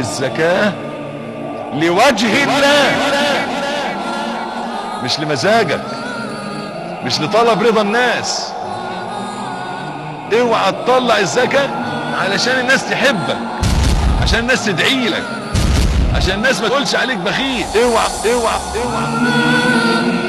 الزكاة لوجه الله مش لمزاجك مش لطلب رضا الناس اوعى تطلع الزكاة علشان الناس تحبك عشان الناس تدعي لك عشان الناس ما تقولش عليك بخيل اوعى اوعى اوعى